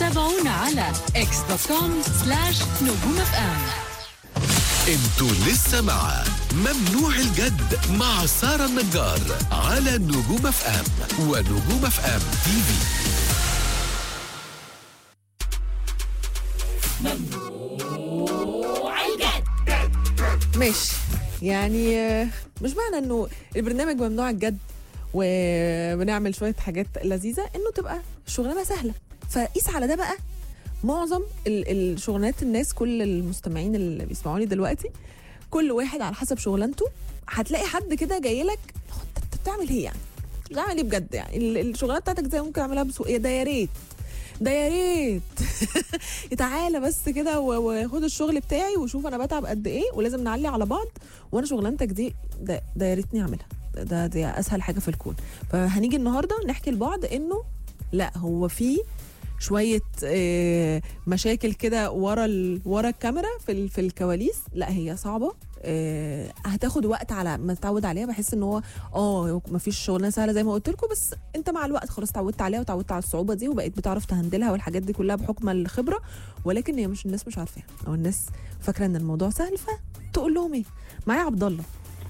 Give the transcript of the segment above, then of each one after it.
تابعونا على اكس دوت كوم سلاش نجوم اف ام انتوا لسه مع ممنوع الجد مع سارة النجار على نجوم اف ام ونجوم اف ام تي في ماشي يعني آه، مش معنى انه البرنامج ممنوع الجد وبنعمل شويه حاجات لذيذه انه تبقى الشغلانه سهله فقيس على ده بقى معظم ال- الشغلانات الناس كل المستمعين اللي بيسمعوني دلوقتي كل واحد على حسب شغلانته هتلاقي حد كده جاي لك "هو انت أنت بتعمل ايه يعني؟ بتعمل ايه بجد يعني؟ ال- الشغلانه بتاعتك زي ممكن اعملها بسهوله ده يا ريت ده يا ريت تعالى بس كده و- وخد الشغل بتاعي وشوف انا بتعب قد ايه ولازم نعلي على بعض وانا شغلانتك دي ده, ده يا ريتني اعملها ده, ده دي اسهل حاجه في الكون فهنيجي النهارده نحكي لبعض انه لا هو في شويه آه، مشاكل كده ورا ال... ورا الكاميرا في ال... في الكواليس لا هي صعبه آه، هتاخد وقت على ما تتعود عليها بحس ان هو اه مفيش شغلانه سهله زي ما قلت لكم بس انت مع الوقت خلاص اتعودت عليها وتعودت على الصعوبه دي وبقيت بتعرف تهندلها والحاجات دي كلها بحكم الخبره ولكن هي مش الناس مش عارفاها او الناس فاكره ان الموضوع سهل فتقول لهم ايه معايا عبد الله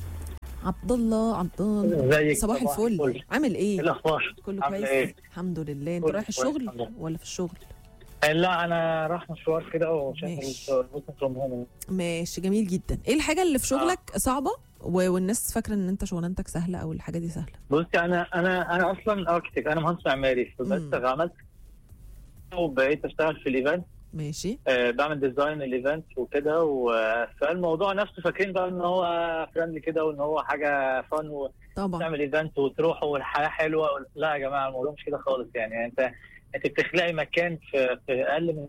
عبد الله عبد الله ازيك صباح الفل عامل ايه ايه الاخبار كله عاملة كويس ايه؟ الحمد لله انت كله رايح كويس، الشغل الحمد لله. ولا في الشغل لا انا راح مشوار كده وشغل ماشي. ورك فروم هوم ماشي جميل جدا ايه الحاجه اللي في شغلك صعبه و- والناس فاكره ان انت شغلانتك سهله او الحاجه دي سهله بصي انا انا انا اصلا اركتك انا مهندس معماري مم. فبس عملت وبقيت اشتغل في الايفنت ماشي آه، بعمل ديزاين الايفنت وكده و- فالموضوع نفسه فاكرين بقى ان هو فريندلي كده وان هو حاجه فن طبعا وتعمل ايفنت وتروح والحياه حلوه لا يا جماعه الموضوع مش كده خالص يعني انت انت بتخلقي مكان في, في اقل من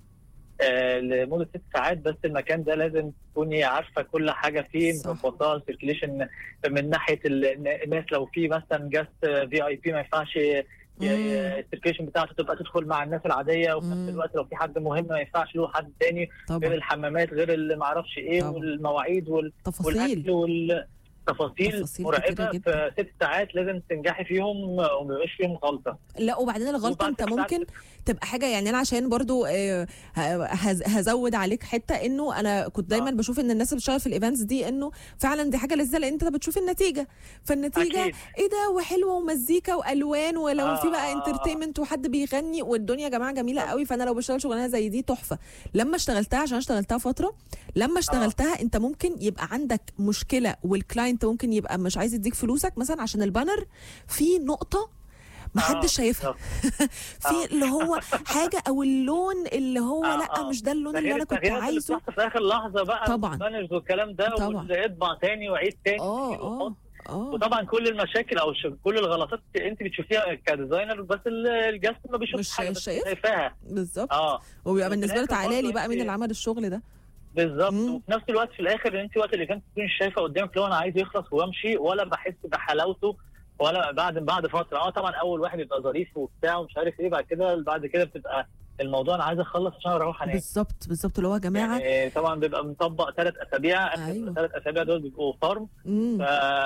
آه، لمده ست ساعات بس المكان ده لازم تكوني عارفه كل حاجه فيه صح. مظبطاه السيركيليشن من ناحيه ال- الناس لو في مثلا جاست في اي بي ما ينفعش مم. السيركيليشن بتاعته تبقى تدخل مع الناس العاديه وفي مم. نفس الوقت لو في حد مهم ما ينفعش له حد تاني غير طبعا الحمامات غير اللي ما اعرفش ايه طبعا. والمواعيد وال تفاصيل والاكل والتفاصيل تفاصيل مرعبه كتيرة جدا. في ست ساعات لازم تنجحي فيهم وما يبقاش فيهم غلطه لا وبعدين الغلطه وبعد انت كده ممكن تبقى حاجه يعني انا عشان برضو آه، ه- هز- هزود عليك حته انه انا كنت دايما آه. بشوف ان الناس اللي بتشتغل في الايفنتس دي انه فعلا دي حاجه لذيذه لان انت بتشوف النتيجه فالنتيجه أكيد. ايه ده وحلوه ومزيكا والوان ولو آه، في بقى آه، آه. انترتينمنت وحد بيغني والدنيا يا جماعه جميله قوي فانا لو بشتغل شغلانه زي دي تحفه لما اشتغلتها عشان اشتغلتها فتره لما اشتغلتها انت ممكن يبقى عندك مشكله والكلاينت ممكن يبقى مش عايز يديك فلوسك مثلا عشان البانر في نقطه محدش آه، شايفها بالظبط. في اللي هو حاجه او اللون اللي هو آه، لا آه. مش ده اللون ده اللي غير انا كنت التغييرات اللي عايزه بتحصل في اخر لحظه بقى طبعاً. البانرز والكلام ده طبعاً. ويطبع تاني وعيد تاني اه وحط. اه اه وطبعا كل المشاكل او ش- كل الغلطات انت بتشوفيها كديزاينر بس ال- الجاست ما بيشوفش مش حاجه بس شايف. شايفاها بالظبط اه وبيبقى وفي بالنسبه له الآخر تعالى لي برضه بقى مين انت- اللي عمل الشغل ده بالظبط مم. وفي نفس الوقت في الاخر انت وقت الايفنت تكوني شايفه قدامك لو انا عايز يخلص وامشي ولا بحس بحلاوته ولا بعد بعد فتره اه طبعا اول واحد يبقى ظريف وبتاع ومش عارف ايه بعد كده بعد كده بتبقى الموضوع انا عايز اخلص عشان اروح انام بالظبط بالظبط اللي هو يا جماعه يعني طبعا بيبقى مطبق ثلاث اسابيع اخر أيوة. ثلاث اسابيع دول بيبقوا فارم مم. ف...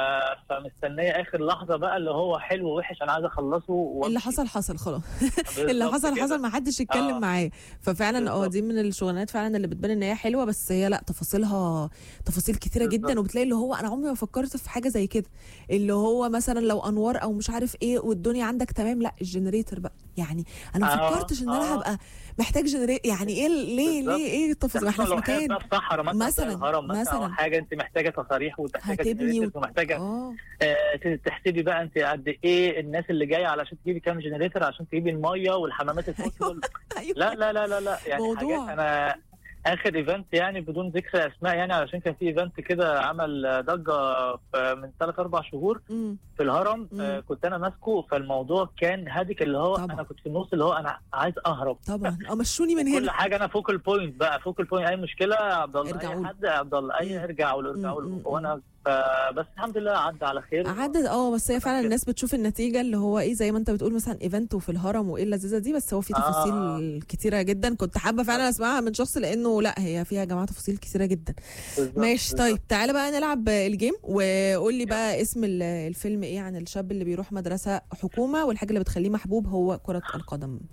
فمستنيه اخر لحظه بقى اللي هو حلو ووحش انا عايز اخلصه وأمشي. اللي حصل حصل خلاص بالظبط اللي حصل كده. حصل ما حدش يتكلم آه. معاه ففعلا اه بالظبط. دي من الشغلانات فعلا اللي بتبان ان هي حلوه بس هي لا تفاصيلها تفاصيل كتيره بالظبط. جدا وبتلاقي اللي هو انا عمري ما فكرت في حاجه زي كده اللي هو مثلا لو انوار او مش عارف ايه والدنيا عندك تمام لا الجنريتور بقى يعني انا ما آه، فكرتش ان انا آه. هبقى محتاج جنريتور يعني ايه ليه بالظبط. ليه ايه التفاصيل ما احنا في لو حاجة مكان بقى في صحراء مثلا مثلاً، مثلا الهرم مثلا, مثلاً. او حاجه انت محتاجه تصاريح ومحتاجه هتبني generators ومحتاجه اه آه ت- تحسبي بقى انت قد ايه الناس اللي جايه علشان تجيبي كام جنريتور عشان تجيبي الميه والحمامات الفوتبول ايوه لا لا لا لا لا يعني موضوع. حاجات انا اخر ايفنت يعني بدون ذكر اسماء يعني علشان كان في ايفنت كده عمل ضجه في- من ثلاث اربع شهور مم. في الهرم مم. آه كنت انا ماسكه فالموضوع كان هادك اللي هو طبعا. انا كنت في النص اللي هو انا عايز اهرب طبعا اه مشوني من كل هنا حاجه انا فوكال بوينت بقى فوكال بوينت اي مشكله يا عبد الله ارجعوا اي له. حد يا عبد الله اي مم. ارجعوا له ارجعوا مم، له مم، وانا ف- بس الحمد لله عدى على خير عدد اه بس هي فعلا كده. الناس بتشوف النتيجه اللي هو ايه زي ما انت بتقول مثلا ايفنت وفي الهرم وايه اللذيذه دي بس هو في آه. تفاصيل كتيره جدا كنت حابه فعلا اسمعها من شخص لانه لا هي فيها يا جماعه تفاصيل كتيره جدا بالظبط، ماشي بالظبط. طيب تعالى بقى نلعب الجيم وقول لي بقى اسم ال- الفيلم ايه عن الشاب اللي بيروح مدرسه حكومه والحاجه اللي بتخليه محبوب هو كره القدم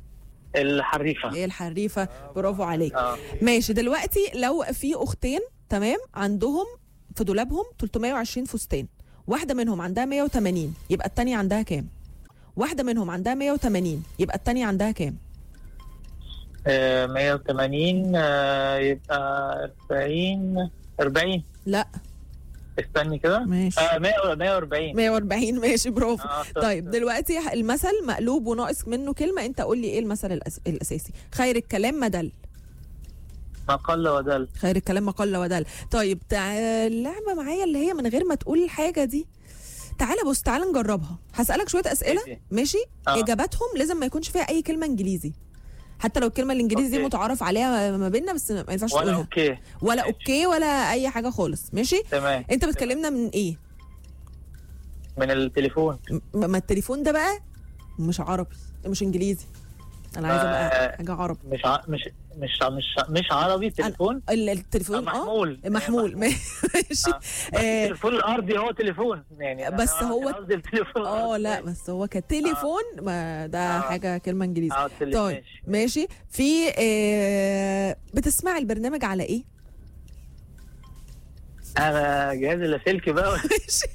الحريفه هي الحريفه برافو عليك اه ماشي دلوقتي لو في اختين تمام عندهم في دولابهم 320 فستان واحده منهم عندها 180 يبقى التانية عندها كام واحده منهم عندها 180 يبقى التانية عندها كام آه، 180 آه، يبقى 40 40 لا استني كده ماشي آه 100 140 140 ماشي برافو آه، طب- طيب دلوقتي المثل مقلوب وناقص منه كلمه انت قول لي ايه المثل الأس... الاساسي خير الكلام ما دل ما قل ودل خير الكلام ما قل ودل طيب تع... اللعبه معايا اللي هي من غير ما تقول الحاجه دي تعالى بص تعالى نجربها هسألك شوية أسئلة ماشي. ماشي آه. إجاباتهم لازم ما يكونش فيها أي كلمة إنجليزي حتى لو الكلمة الإنجليزي دي أوكي. متعارف عليها ما بيننا بس ما ينفعش ولا تقولها اوكي ولا ماشي. أوكي ولا أي حاجة خالص ماشي تمام أنت بتكلمنا من إيه من التليفون م- ما التليفون ده بقى مش عربي مش انجليزي انا عايزه بقى آه. حاجه عربي مش ع... مش مش ع- مش ع- مش عربي تليفون ال- آه، التليفون اه محمول محمول ماشي آه. بس آه، التليفون الارضي هو تليفون يعني أنا- بس أنا هو- كان قصدي التليفون اه الأرضي. لا بس هو كتليفون ما ده آه. حاجه كلمه انجليزي اه التليفون طيب ماشي ماشي في آه بتسمعي البرنامج على ايه انا جهاز اللاسلكي بقى ماشي